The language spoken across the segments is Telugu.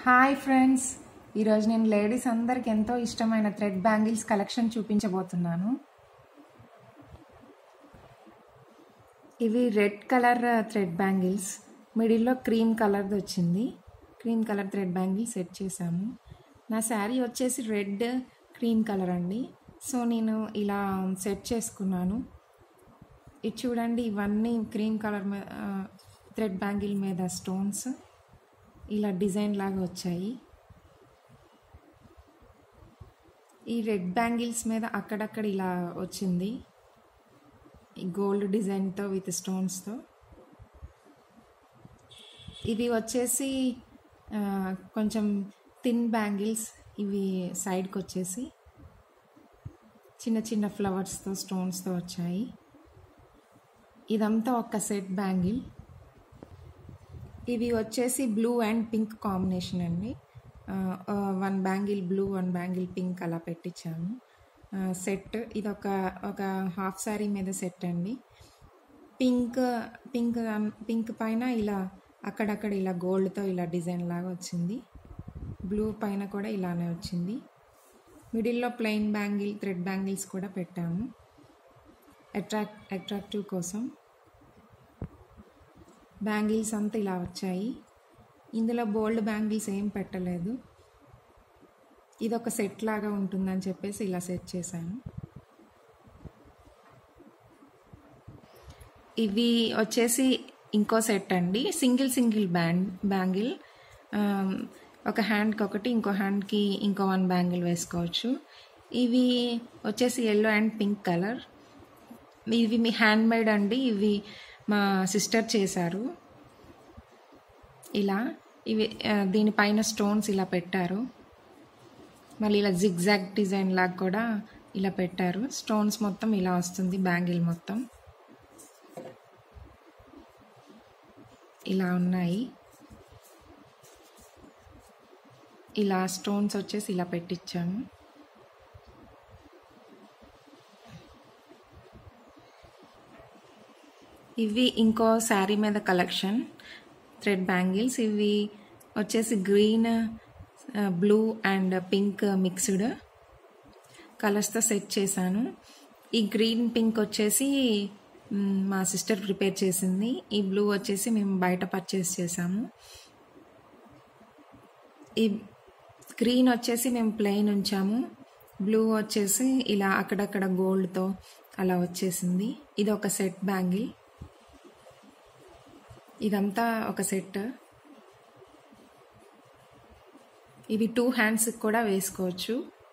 హాయ్ ఫ్రెండ్స్ ఈరోజు నేను లేడీస్ అందరికి ఎంతో ఇష్టమైన థ్రెడ్ బ్యాంగిల్స్ కలెక్షన్ చూపించబోతున్నాను ఇవి రెడ్ కలర్ థ్రెడ్ బ్యాంగిల్స్ మిడిల్లో క్రీమ్ కలర్ది వచ్చింది cream colour thread bangles set చేశాము నా శారీ వచ్చేసి రెడ్ క్రీమ్ కలర్ అండి సో నేను ఇలా సెట్ చేసుకున్నాను ఇది చూడండి ఇవన్నీ క్రీమ్ కలర్ మీద థ్రెడ్ బ్యాంగిల్ మీద స్టోన్స్ ఇలా డిజైన్ లాగా వచ్చాయి ఈ రెడ్ బ్యాంగిల్స్ మీద అక్కడక్కడ ఇలా వచ్చింది ఈ గోల్డ్ డిజైన్తో విత్ స్టోన్స్తో ఇవి వచ్చేసి ఆ, కొంచెం థిన్ బ్యాంగిల్స్ ఇవి సైడ్కి వచ్చేసి చిన్న చిన్న ఫ్లవర్స్తో స్టోన్స్తో వచ్చాయి ఇదంతా ఒక సెట్ బ్యాంగిల్ ఇవి వచ్చేసి బ్లూ అండ్ పింక్ కాంబినేషన్ అండి one bangle blue one bangle pink అలా పెట్టించాము సెట్ ఇది ఒక ఒక హాఫ్ శారీ మీద సెట్ అండి పింక్ పింక్ పింక్ పైన ఇలా అక్కడక్కడ ఇలా గోల్డ్తో ఇలా డిజైన్ లాగా వచ్చింది బ్లూ పైన కూడా ఇలానే వచ్చింది మిడిల్లో ప్లెయిన్ బ్యాంగిల్ థ్రెడ్ బ్యాంగిల్స్ కూడా పెట్టాము అట్రాక్ట్ అట్రాక్టివ్ కోసం బ్యాంగిల్స్ అంతా ఇలా వచ్చాయి ఇందులో బోల్డ్ బ్యాంగిల్స్ ఏం పెట్టలేదు ఇది ఒక సెట్ లాగా ఉంటుందని చెప్పేసి ఇలా సెట్ చేశాను ఇవి వచ్చేసి ఇంకో సెట్ అండి సింగిల్ సింగిల్ బ్యాండ్ బ్యాంగిల్ ఒక హ్యాండ్కి ఒకటి ఇంకో హ్యాండ్కి ఇంకో వన్ బ్యాంగిల్ వేసుకోవచ్చు ఇవి వచ్చేసి ఎల్లో అండ్ పింక్ కలర్ ఇవి మీ హ్యాండ్ మేడ్ అండి ఇవి మా సిస్టర్ చేశారు ఇలా ఇవి ఆ, దీనిపైన స్టోన్స్ ఇలా పెట్టారు మళ్ళీ ఇలా జిగ్జాగ్ డిజైన్ లాగా కూడా ఇలా పెట్టారు స్టోన్స్ మొత్తం ఇలా వస్తుంది బ్యాంగిల్ మొత్తం ఇలా ఉన్నాయి ఇలా స్టోన్స్ వచ్చేసి ఇలా పెట్టించాము ఇవి ఇంకో శారీ మీద కలెక్షన్ థ్రెడ్ బ్యాంగిల్స్ ఇవి వచ్చేసి green blue and pink mixed కలర్స్తో సెట్ చేశాను ఈ గ్రీన్ పింక్ వచ్చేసి మ్, మా సిస్టర్ ప్రిపేర్ చేసింది ఈ బ్లూ వచ్చేసి మేము బయట పర్చేస్ చేసాము ఈ గ్రీన్ వచ్చేసి మేము ప్లెయిన్ ఉంచాము బ్లూ వచ్చేసి ఇలా అక్కడక్కడ గోల్డ్తో అలా వచ్చేసింది ఇది ఒక సెట్ బ్యాంగిల్ ఇదంతా ఒక సెట్ ఇవి టూ హ్యాండ్స్ కూడా వేసుకోవచ్చు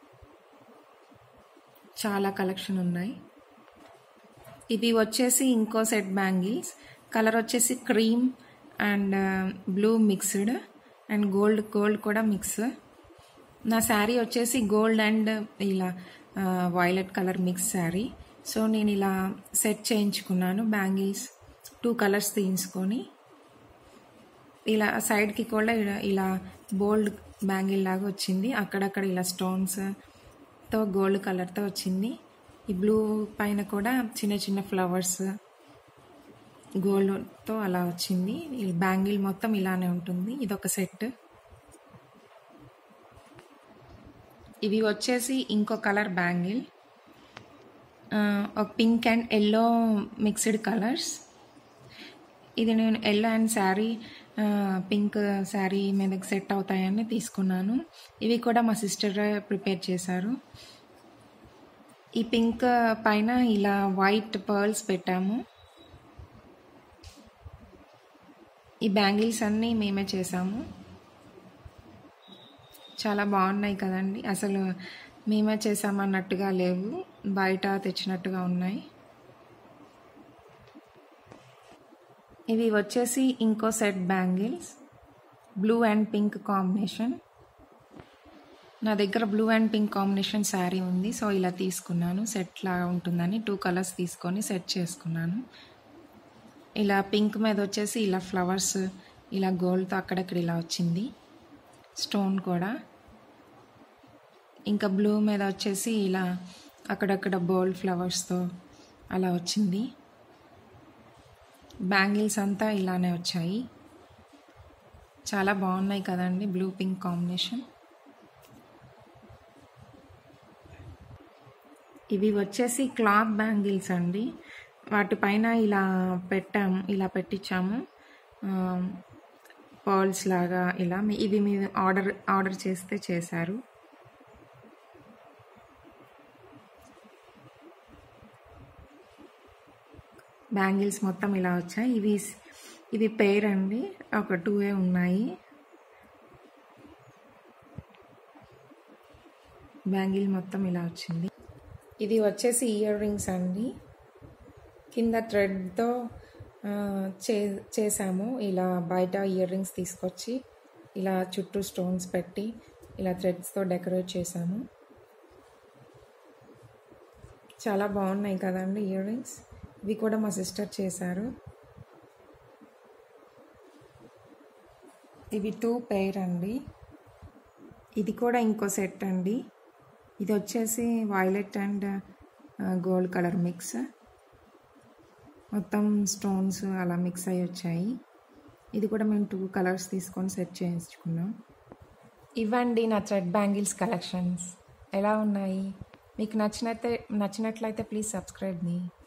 చాలా కలెక్షన్ ఉన్నాయి ఇవి వచ్చేసి ఇంకో సెట్ బ్యాంగిల్స్ కలర్ వచ్చేసి cream and blue mixed and gold gold కూడా మిక్స్ నా శారీ వచ్చేసి గోల్డ్ అండ్ ఇలా violet colour mix sari so నేను ఇలా సెట్ చేయించుకున్నాను బ్యాంగిల్స్ టూ కలర్స్ తీసుకొని ఇలా సైడ్కి కూడా ఇలా ఇలా బోల్డ్ బ్యాంగిల్ లాగా వచ్చింది అక్కడక్కడ ఇలా స్టోన్స్ తో గోల్డ్ కలర్తో వచ్చింది ఈ బ్లూ పైన కూడా చిన్న చిన్న ఫ్లవర్స్ గోల్డ్తో అలా వచ్చింది ఈ బ్యాంగిల్ మొత్తం ఇలానే ఉంటుంది ఇదొక సెట్ ఇవి వచ్చేసి ఇంకో కలర్ బ్యాంగిల్ ఒక pink and yellow mixed colours ఇది నేను yellow and sari pink sari మీదకి సెట్ అవుతాయని తీసుకున్నాను ఇవి కూడా మా సిస్టర్ ప్రిపేర్ చేశారు ఈ పింక్ పైన ఇలా వైట్ పర్ల్స్ పెట్టాము ఈ బ్యాంగిల్స్ అన్నీ మేమే చేసాము చాలా బాగున్నాయి కదండి అసలు మేమే చేసామన్నట్టుగా లేవు బయట తెచ్చినట్టుగా ఉన్నాయి ఇవి వచ్చేసి ఇంకో set bangles blue and pink combination నా దగ్గర blue and pink combination sari ఉంది సో ఇలా తీసుకున్నాను సెట్ లాగా ఉంటుందని టూ కలర్స్ తీసుకొని సెట్ చేసుకున్నాను ఇలా పింక్ మీద వచ్చేసి ఇలా ఫ్లవర్స్ ఇలా గోల్డ్తో అక్కడక్కడ ఇలా వచ్చింది స్టోన్ కూడా ఇంకా బ్లూ మీద వచ్చేసి ఇలా అక్కడక్కడ బోల్డ్ ఫ్లవర్స్తో అలా వచ్చింది బ్యాంగిల్స్ అంతా ఇలానే వచ్చాయి చాలా బాగున్నాయి కదండి బ్లూ పింక్ కాంబినేషన్ ఇవి వచ్చేసి క్లాత్ బ్యాంగిల్స్ అండి వాటిపైన ఇలా పెట్టాము ఇలా పెట్టించాము పర్ల్స్ లాగా ఇలా మీ- ఇవి మీరు ఆర్డర్ ఆర్డర్ చేస్తే చేశారు బ్యాంగిల్స్ మొత్తం ఇలా వచ్చాయి ఇవి ఇవి పేర్ అండి ఒక టూ ఏ ఉన్నాయి బ్యాంగిల్ మొత్తం ఇలా వచ్చింది ఇది వచ్చేసి ఇయర్ రింగ్స్ అండి కింద థ్రెడ్తో చే చేసాము ఇలా బయట ఇయర్ రింగ్స్ తీసుకొచ్చి ఇలా చుట్టూ స్టోన్స్ పెట్టి ఇలా థ్రెడ్స్తో డెకరేట్ చేసాము చాలా బాగున్నాయి కదండి ఇయర్ రింగ్స్ ఇవి కూడా మా సిస్టర్ చేశారు ఇవి టూ పెయిర్ అండి ఇది కూడా ఇంకో సెట్ అండి ఇది వచ్చేసి violet and gold colour mix మొత్తం స్టోన్స్ అలా మిక్స్ అయ్యి వచ్చాయి ఇది కూడా మేము టూ కలర్స్ తీసుకొని సెట్ చేయించుకున్నాం ఇవ్వండి నా థ్రెడ్ బ్యాంగిల్స్ కలెక్షన్స్ ఎలా ఉన్నాయి మీకు నచ్చినట్టే నచ్చినట్లయితే ప్లీజ్ సబ్స్క్రైబ్ మీ